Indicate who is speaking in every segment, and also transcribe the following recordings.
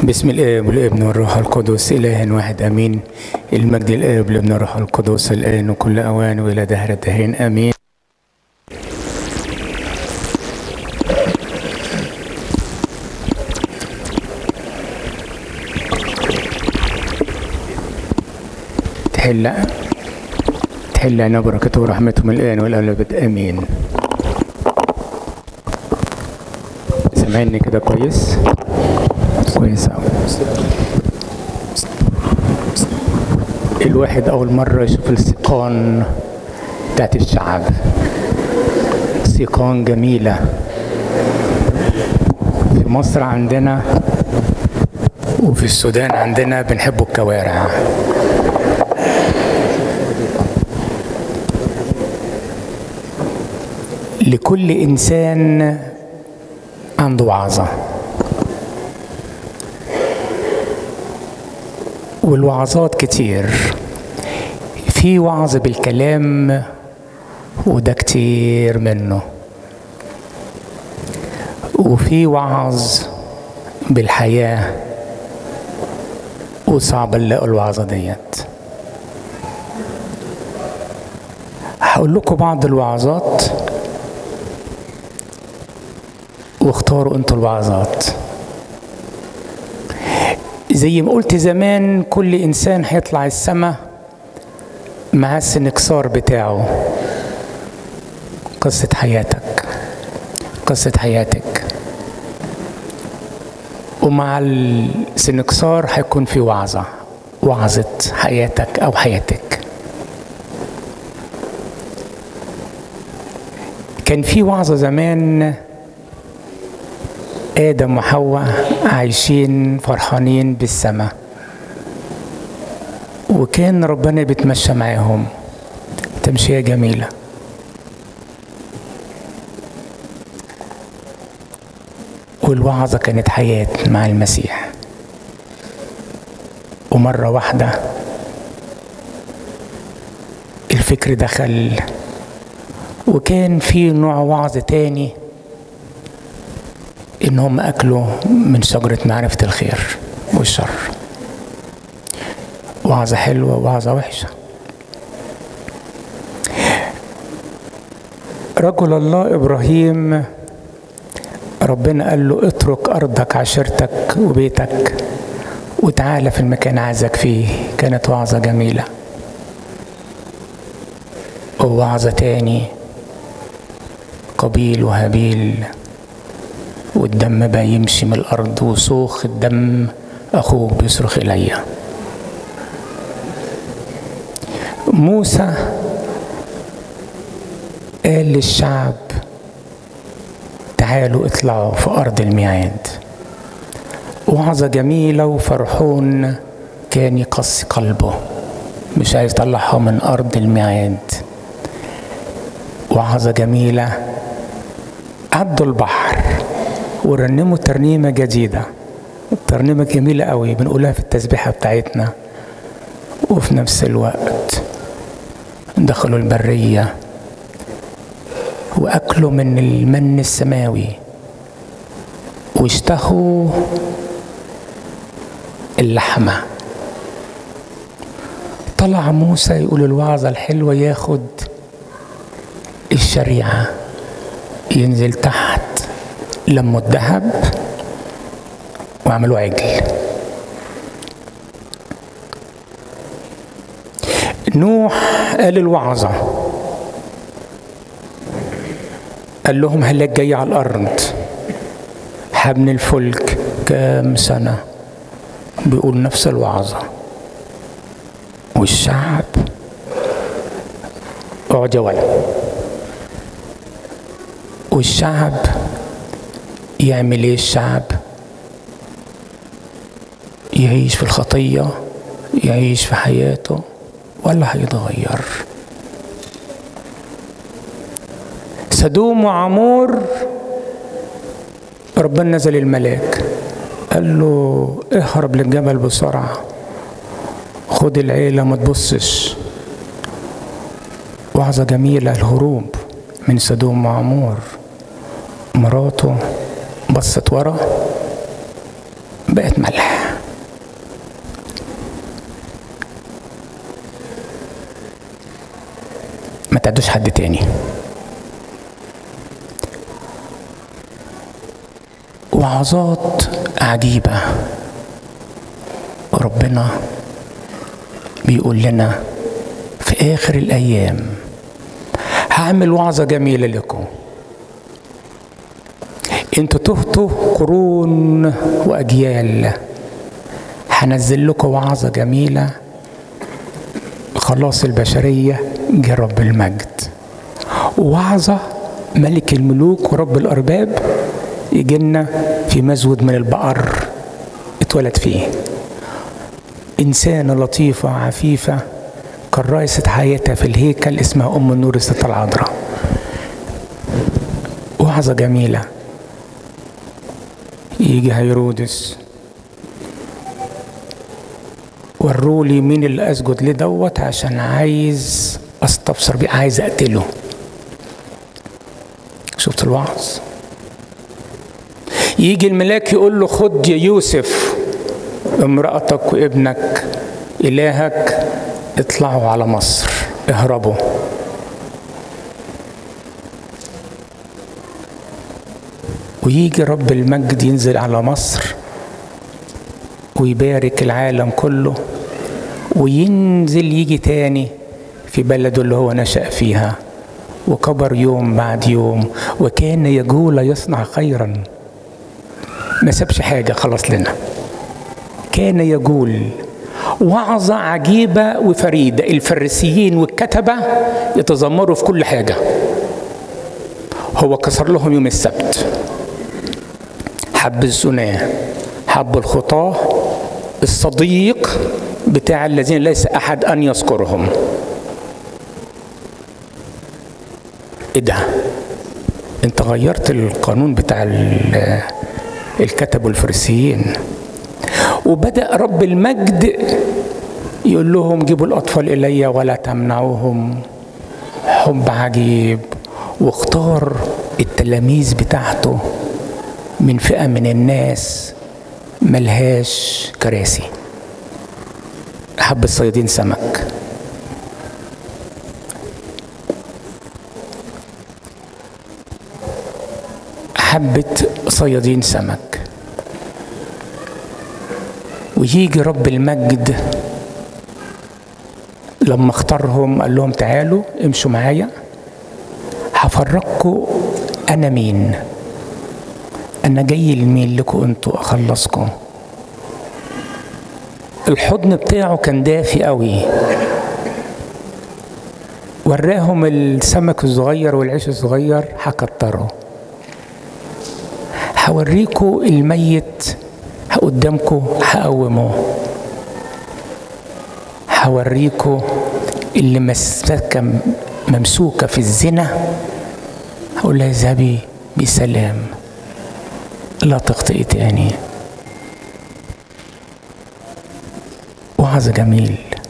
Speaker 1: بسم الآب والابن والروح القدس إله واحد آمين المجد الآب والابن والروح القدس الآن وكل أوان وإلى دهر الدهرين آمين تحل تحل عنا بركته ورحمته من الآن والأبد آمين سامعني كده كويس كويس أوي الواحد أول مرة يشوف السيقان بتاعت الشعب سيقان جميلة في مصر عندنا وفي السودان عندنا بنحبوا الكوارع لكل إنسان عنده وعظة والوعظات كتير في وعظ بالكلام وده كتير منه وفي وعظ بالحياة وصعب نلاقوا الوعظة ديت هقول لكم بعض الوعظات واختاروا انتوا الوعظات زي ما قلت زمان كل انسان هيطلع السما مع السنكسار بتاعه قصة حياتك قصة حياتك ومع السنكسار هيكون في وعظة وعظة حياتك أو حياتك كان في وعظة زمان آدم وحواء عايشين فرحانين بالسماء وكان ربنا بيتمشى معاهم تمشية جميلة والوعظة كانت حياة مع المسيح ومرة واحدة الفكر دخل وكان في نوع وعظ تاني ان هم اكلوا من شجره معرفه الخير والشر وعظه حلوه وعظه وحشه رجل الله ابراهيم ربنا قال له اترك ارضك عشيرتك وبيتك وتعالى في المكان عايزك فيه كانت وعظه جميله ووعظه تاني قبيل وهابيل والدم بقى يمشي من الأرض وصوخ الدم أخوك بيصرخ إليا موسى قال للشعب تعالوا اطلعوا في أرض الميعاد وعظة جميلة وفرحون كان يقص قلبه مش عايز يطلعها من أرض الميعاد وعظة جميلة عدوا البحر ورنموا ترنيمة جديدة ترنيمة جميلة قوي بنقولها في التسبيحة بتاعتنا وفي نفس الوقت دخلوا البرية وأكلوا من المن السماوي واشتهوا اللحمة طلع موسى يقول الوعظة الحلوة ياخد الشريعة ينزل تحت لموا الذهب وعملوا عجل نوح قال الوعظة قال لهم هلاك جاي على الأرض حبن الفلك كام سنة بيقول نفس الوعظة والشعب اقعد يا ولد والشعب يعمل ايه الشعب يعيش في الخطية يعيش في حياته ولا هيتغير سدوم وعمور ربنا نزل الملاك قال له اهرب للجبل بسرعة خد العيلة ما تبصش وعظة جميلة الهروب من سدوم وعمور مراته بصت ورا بقت ملح ما تعدوش حد تاني وعظات عجيبة ربنا بيقول لنا في آخر الأيام هعمل وعظة جميلة لكم انتوا تهتوا قرون وأجيال هنزل لكم وعظة جميلة خلاص البشرية جه رب المجد وعظة ملك الملوك ورب الأرباب يجينا في مزود من البقر اتولد فيه إنسانة لطيفة عفيفة كرست حياتها في الهيكل اسمها أم النور الستة العذراء وعظة جميلة يجي هيرودس ورولي مين اللي اسجد ليه دوت عشان عايز استبصر بيه عايز اقتله شفت الوعظ يجي الملاك يقول له خد يا يوسف امرأتك وابنك إلهك اطلعوا على مصر اهربوا ويجي رب المجد ينزل على مصر ويبارك العالم كله وينزل يجي تاني في بلده اللي هو نشأ فيها وكبر يوم بعد يوم وكان يجول يصنع خيرا ما سابش حاجة خلاص لنا كان يجول وعظة عجيبة وفريدة الفريسيين والكتبة يتذمروا في كل حاجة هو كسر لهم يوم السبت حب الزناه حب الخطاه الصديق بتاع الذين ليس احد ان يذكرهم ايه ده انت غيرت القانون بتاع الكتب والفريسيين وبدا رب المجد يقول لهم جيبوا الاطفال الي ولا تمنعوهم حب عجيب واختار التلاميذ بتاعته من فئه من الناس ملهاش كراسي حب الصيادين سمك حبة صيادين سمك ويجي رب المجد لما اختارهم قال لهم تعالوا امشوا معايا هفرجكم انا مين انا جاي لمين لكم انتوا اخلصكم الحضن بتاعه كان دافي قوي وراهم السمك الصغير والعيش الصغير هكتره هوريكوا الميت قدامكم هقومه هوريكوا اللي مسكة ممسوكة في الزنا هقول لها اذهبي بسلام لا تخطئي تاني وعظ جميل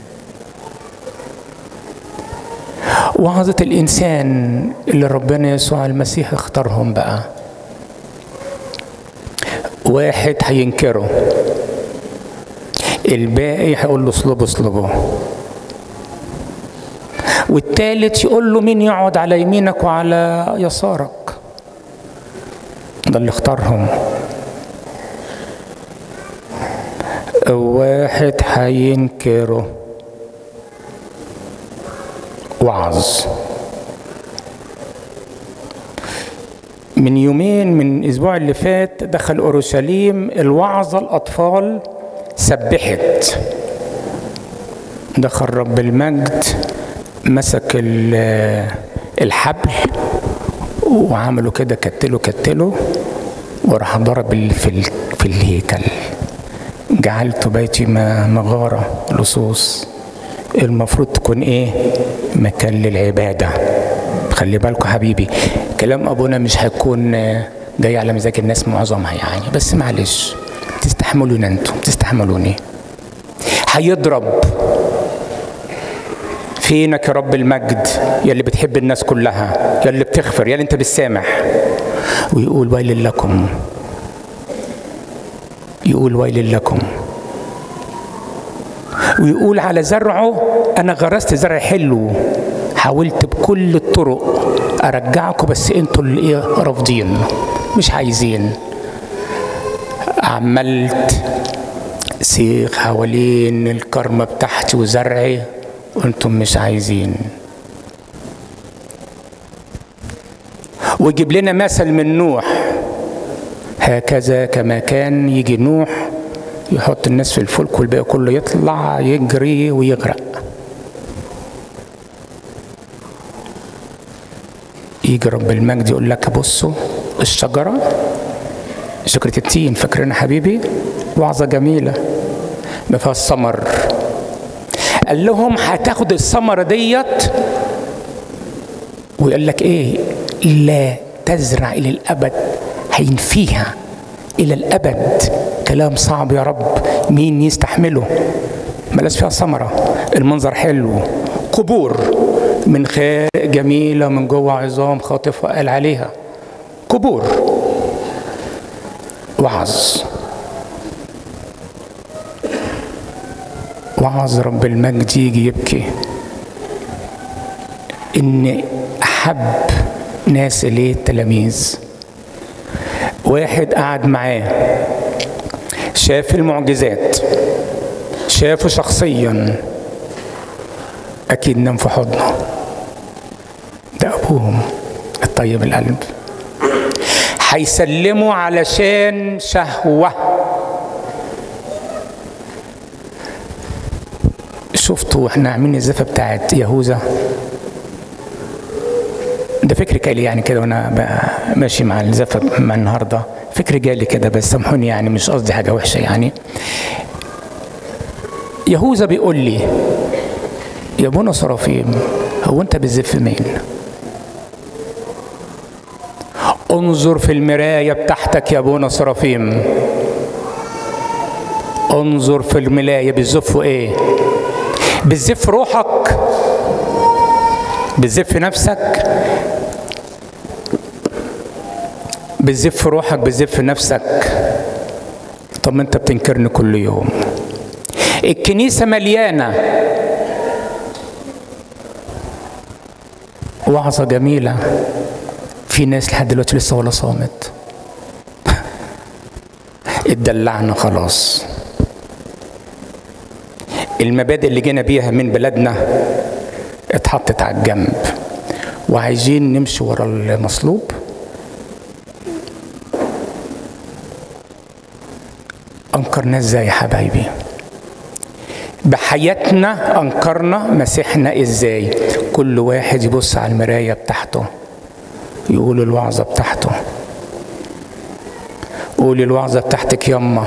Speaker 1: وعظة الإنسان اللي ربنا يسوع المسيح اختارهم بقى واحد هينكره الباقي هيقول له اصلبه اصلبه والتالت يقول له مين يقعد على يمينك وعلى يسارك ده اللي اختارهم واحد هينكره وعظ من يومين من الاسبوع اللي فات دخل اورشليم الوعظه الاطفال سبحت دخل رب المجد مسك الحبل وعملوا كده كتلوا كتلوا وراح ضرب في في الهيكل جعلت بيتي مغارة لصوص المفروض تكون ايه مكان للعبادة خلي بالكم حبيبي كلام ابونا مش هيكون جاي على مزاج الناس معظمها يعني بس معلش تستحملوني انتم تستحملوني هيضرب فينك يا رب المجد يا اللي بتحب الناس كلها يا اللي بتغفر يا اللي انت بتسامح ويقول ويل لكم يقول ويل لكم ويقول على زرعه انا غرست زرع حلو حاولت بكل الطرق ارجعكم بس انتوا اللي ايه رافضين مش عايزين عملت سيخ حوالين الكرمه بتاعتي وزرعي وانتم مش عايزين ويجيب لنا مثل من نوح هكذا كما كان يجي نوح يحط الناس في الفلك والباقي كله يطلع يجري ويغرق يجي رب المجد يقول لك بصوا الشجره شجره التين فاكرين حبيبي وعظه جميله ما فيها الثمر قال لهم هتاخد الثمره ديت ويقول لك ايه لا تزرع الى الابد هينفيها الى الابد كلام صعب يا رب مين يستحمله بلاش فيها ثمرة المنظر حلو قبور من خارج جميلة من جوه عظام خاطفة قال عليها قبور وعظ وعظ رب المجد يجي يبكي ان احب ناس اليه التلاميذ واحد قعد معاه شاف المعجزات شافه شخصيا اكيد نام في حضنه ده ابوهم الطيب القلب هيسلموا علشان شهوه شفتوا احنا عاملين الزفه بتاعت يهوذا ده فكر جالي يعني كده وانا ماشي مع الزفه مع النهارده فكر جالي كده بس سامحوني يعني مش قصدي حاجه وحشه يعني يهوذا بيقول لي يا بونا صرافيم هو انت بتزف مين انظر في المرايه بتاعتك يا بونا صرافيم انظر في المرايه بتزف ايه بتزف روحك بتزف نفسك بتزف روحك بتزف نفسك طب ما انت بتنكرني كل يوم الكنيسه مليانه وعظه جميله في ناس لحد دلوقتي لسه ولا صامت اتدلعنا خلاص المبادئ اللي جينا بيها من بلادنا اتحطت على الجنب وعايزين نمشي ورا المصلوب انكرنا ازاي يا حبايبي بحياتنا انكرنا مسيحنا ازاي كل واحد يبص على المرايه بتاعته يقول الوعظه بتاعته قولي الوعظه بتاعتك يما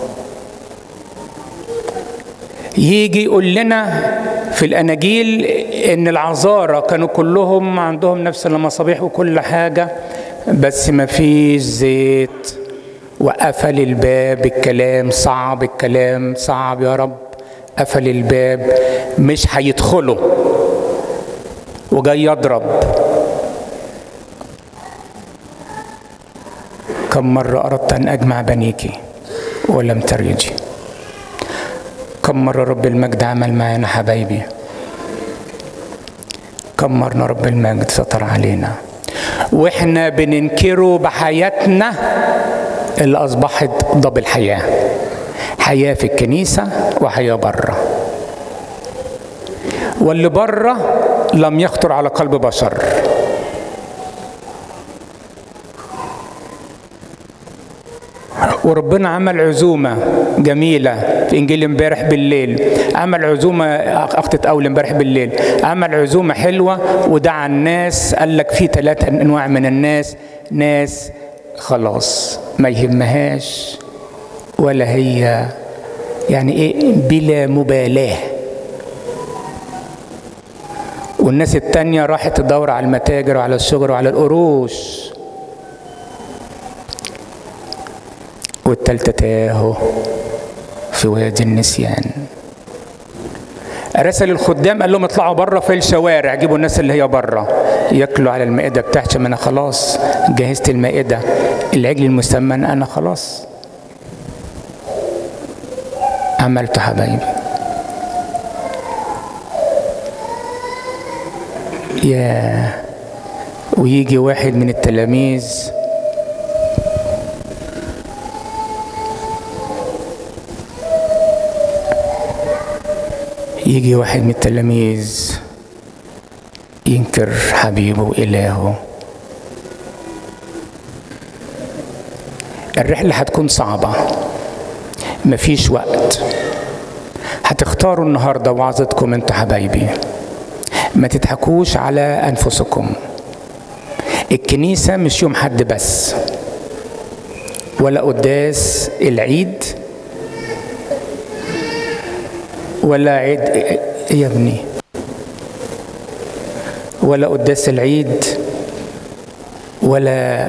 Speaker 1: يجي يقول لنا في الاناجيل ان العذارى كانوا كلهم عندهم نفس المصابيح وكل حاجه بس ما فيش زيت وقفل الباب الكلام صعب الكلام صعب يا رب قفل الباب مش هيدخلوا وجاي يضرب كم مرة أردت أن أجمع بنيك ولم تريدي كم مرة رب المجد عمل معانا حبايبي كم مرة رب المجد ستر علينا واحنا بننكره بحياتنا اللي اصبحت ضب الحياه حياه في الكنيسه وحياه بره واللي بره لم يخطر على قلب بشر وربنا عمل عزومة جميلة في إنجيل امبارح بالليل عمل عزومة أخت أول امبارح بالليل عمل عزومة حلوة ودعا الناس قال لك في ثلاثة أنواع من الناس ناس خلاص ما يهمهاش ولا هي يعني ايه بلا مبالاه والناس التانية راحت تدور على المتاجر وعلى الشجر وعلى القروش والتالتة تاهوا في وادي النسيان رسل الخدام قال لهم اطلعوا بره في الشوارع جيبوا الناس اللي هي بره ياكلوا على المائده بتاعتي ما انا خلاص جهزت المائده العجل المسمن انا خلاص عملته حبايبي يا ويجي واحد من التلاميذ يجي واحد من التلاميذ ينكر حبيبه وإلهه الرحلة هتكون صعبة مفيش وقت هتختاروا النهارده وعظتكم انتوا حبايبي ما تضحكوش على انفسكم الكنيسه مش يوم حد بس ولا قداس العيد ولا عيد إيه يا ابني ولا قداس العيد ولا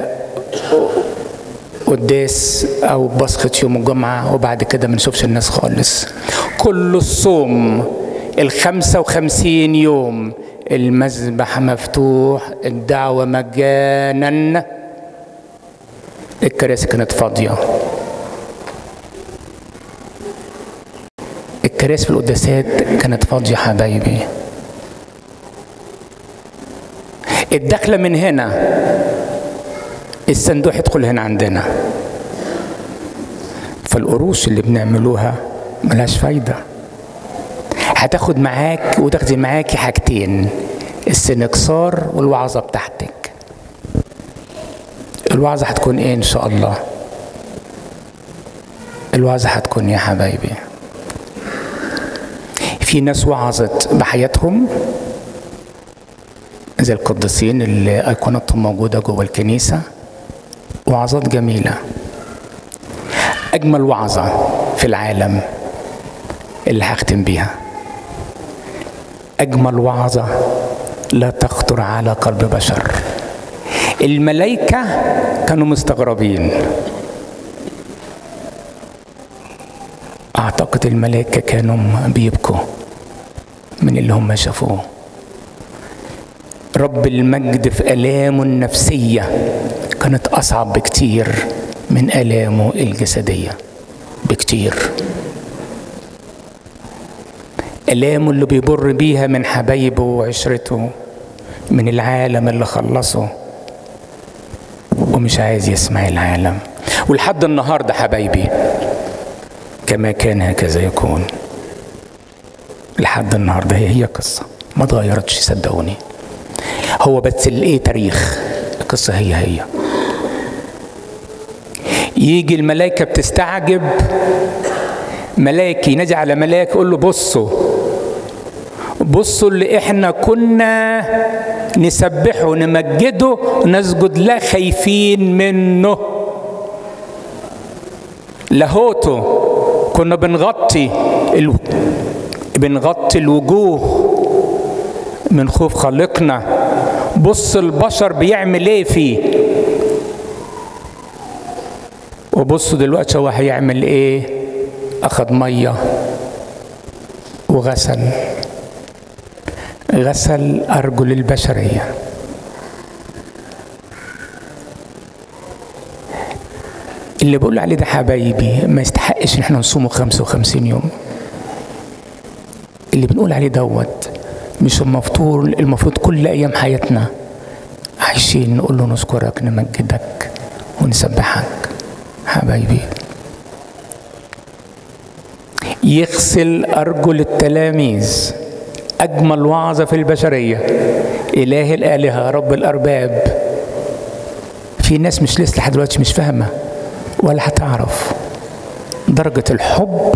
Speaker 1: قداس او بصخة يوم الجمعة وبعد كده ما نشوفش الناس خالص كل الصوم الخمسة وخمسين يوم المذبح مفتوح الدعوة مجانا الكراسي كانت فاضية الكراسي في القداسات كانت فاضية حبايبي الدخلة من هنا الصندوق يدخل هنا عندنا فالقروش اللي بنعملوها ملهاش فايدة هتاخد معاك وتاخدي معاكي حاجتين السنكسار والوعظة بتاعتك الوعظة هتكون ايه ان شاء الله الوعظة هتكون يا حبايبي في ناس وعظت بحياتهم زي القديسين اللي ايقونتهم موجودة جوه الكنيسة وعظات جميلة أجمل وعظة في العالم اللي هختم بيها أجمل وعظة لا تخطر على قلب بشر الملائكة كانوا مستغربين أعتقد الملائكة كانوا بيبكوا من اللي هم شافوه رب المجد في آلامه النفسية كانت أصعب بكتير من آلامه الجسدية بكتير آلامه اللي بيبر بيها من حبايبه وعشرته من العالم اللي خلصه ومش عايز يسمع العالم ولحد النهارده حبايبي كما كان هكذا يكون لحد النهارده هي هي قصه ما اتغيرتش صدقوني هو بس الايه تاريخ القصه هي هي يجي الملائكه بتستعجب ملاك ينادي على ملاك يقول له بصوا بصوا اللي احنا كنا نسبحه نمجده نسجد له خايفين منه لاهوته كنا بنغطي ال... بنغطي الوجوه من خوف خالقنا بص البشر بيعمل ايه فيه وبصوا دلوقتي هو هيعمل ايه اخد ميه وغسل غسل ارجل البشريه اللي بقول عليه ده حبايبي ما يستحقش ان احنا نصومه 55 يوم اللي بنقول عليه دوت مش المفروض المفروض كل ايام حياتنا عايشين نقول له نذكرك نمجدك ونسبحك حبايبي يغسل ارجل التلاميذ اجمل وعظه في البشريه اله الالهه رب الارباب في ناس مش لسه لحد دلوقتي مش فاهمه ولا هتعرف درجه الحب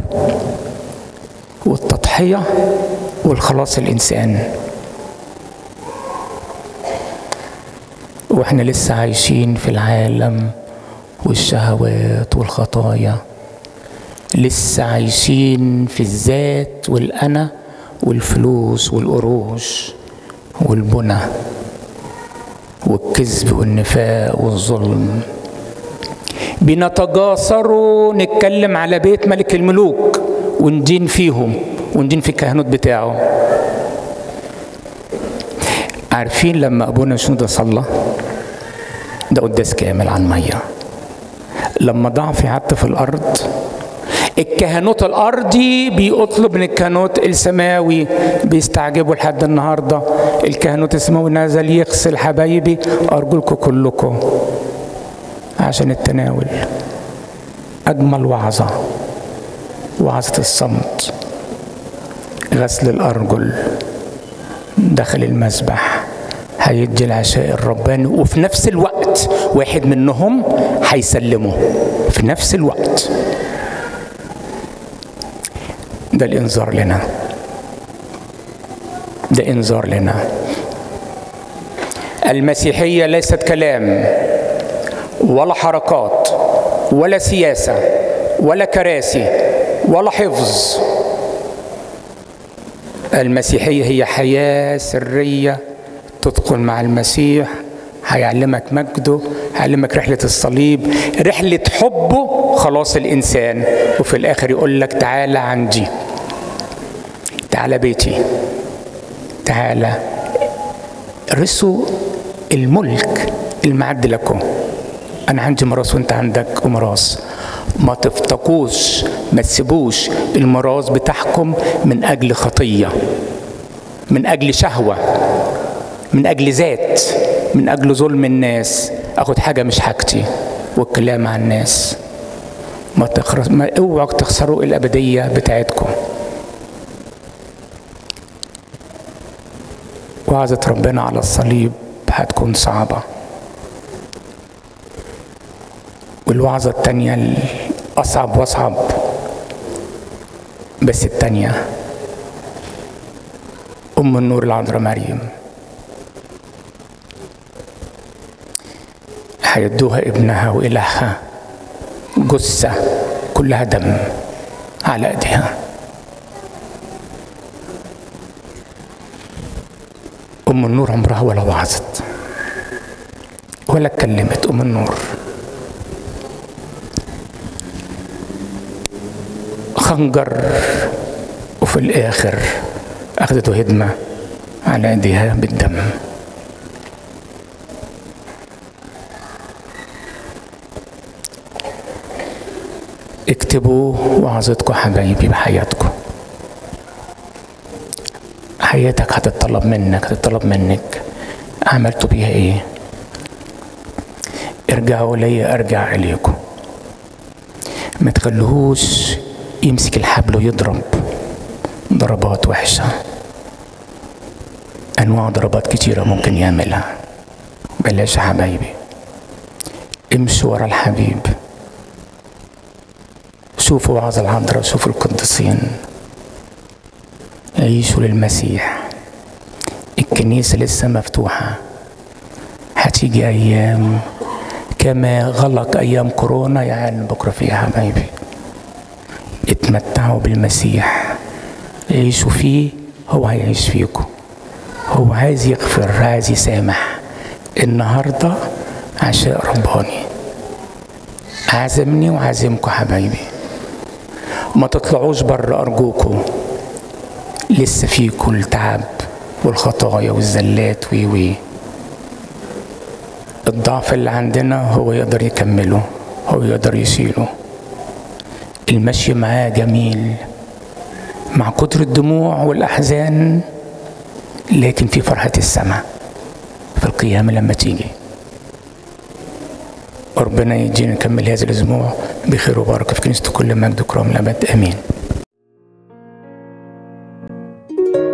Speaker 1: والتضحيه والخلاص الانسان واحنا لسه عايشين في العالم والشهوات والخطايا لسه عايشين في الذات والانا والفلوس والقروش والبنى والكذب والنفاق والظلم بنتجاسروا نتكلم على بيت ملك الملوك وندين فيهم وندين في الكهنوت بتاعه عارفين لما ابونا شنودة صلى ده قداس كامل عن ميه لما ضعفي قعدت في الارض الكهنوت الارضي بيطلب من الكهنوت السماوي بيستعجبوا لحد النهارده الكهنوت السماوي نزل يغسل حبايبي ارجلكم كلكم عشان التناول اجمل وعظه وعظه الصمت غسل الارجل دخل المسبح هيدي العشاء الرباني وفي نفس الوقت واحد منهم هيسلمه في نفس الوقت ده الانذار لنا ده انذار لنا المسيحيه ليست كلام ولا حركات ولا سياسه ولا كراسي ولا حفظ المسيحيه هي حياه سريه تدخل مع المسيح هيعلمك مجده هيعلمك رحلة الصليب رحلة حبه خلاص الإنسان وفي الآخر يقول لك تعالى عندي تعالى بيتي تعالى رثوا الملك المعد لكم أنا عندي ميراث وأنت عندك ميراث ما تفتقوش ما تسيبوش الميراث بتاعكم من أجل خطية من أجل شهوة من أجل ذات من أجل ظلم الناس أخد حاجة مش حاجتي والكلام عن الناس ما تخرس ما اوعوا تخسروا الأبدية بتاعتكم وعظة ربنا على الصليب هتكون صعبة والوعظة التانية الأصعب وأصعب بس التانية أم النور العذراء مريم هيدوها ابنها وإلهها جثة كلها دم على ايديها ام النور عمرها ولا وعظت ولا اتكلمت ام النور خنجر وفي الاخر اخذته هدمه على ايديها بالدم اكتبوا وعظتكم حبايبي بحياتكم حياتك هتتطلب منك هتتطلب منك عملتوا بيها ايه ارجعوا لي ارجع اليكم ما تخلوهوش يمسك الحبل ويضرب ضربات وحشة أنواع ضربات كتيرة ممكن يعملها بلاش يا حبايبي امشوا ورا الحبيب شوفوا وعظ العذراء شوفوا القديسين عيشوا للمسيح الكنيسة لسه مفتوحة هتيجي أيام كما غلق أيام كورونا يعني بكرة فيها حبايبي اتمتعوا بالمسيح عيشوا فيه هو هيعيش فيكم هو عايز يغفر عايز يسامح النهارده عشاء رباني عازمني وعازمكم حبايبي ما تطلعوش بره أرجوكم لسه فيكم التعب والخطايا والزلات وي وي الضعف اللي عندنا هو يقدر يكمله هو يقدر يشيله المشي معاه جميل مع كتر الدموع والأحزان لكن في فرحة السماء في القيامة لما تيجي ربنا يدينا نكمل هذا الأسبوع بخير وبركة في كنيسة كل مجد وكرام الأبد آمين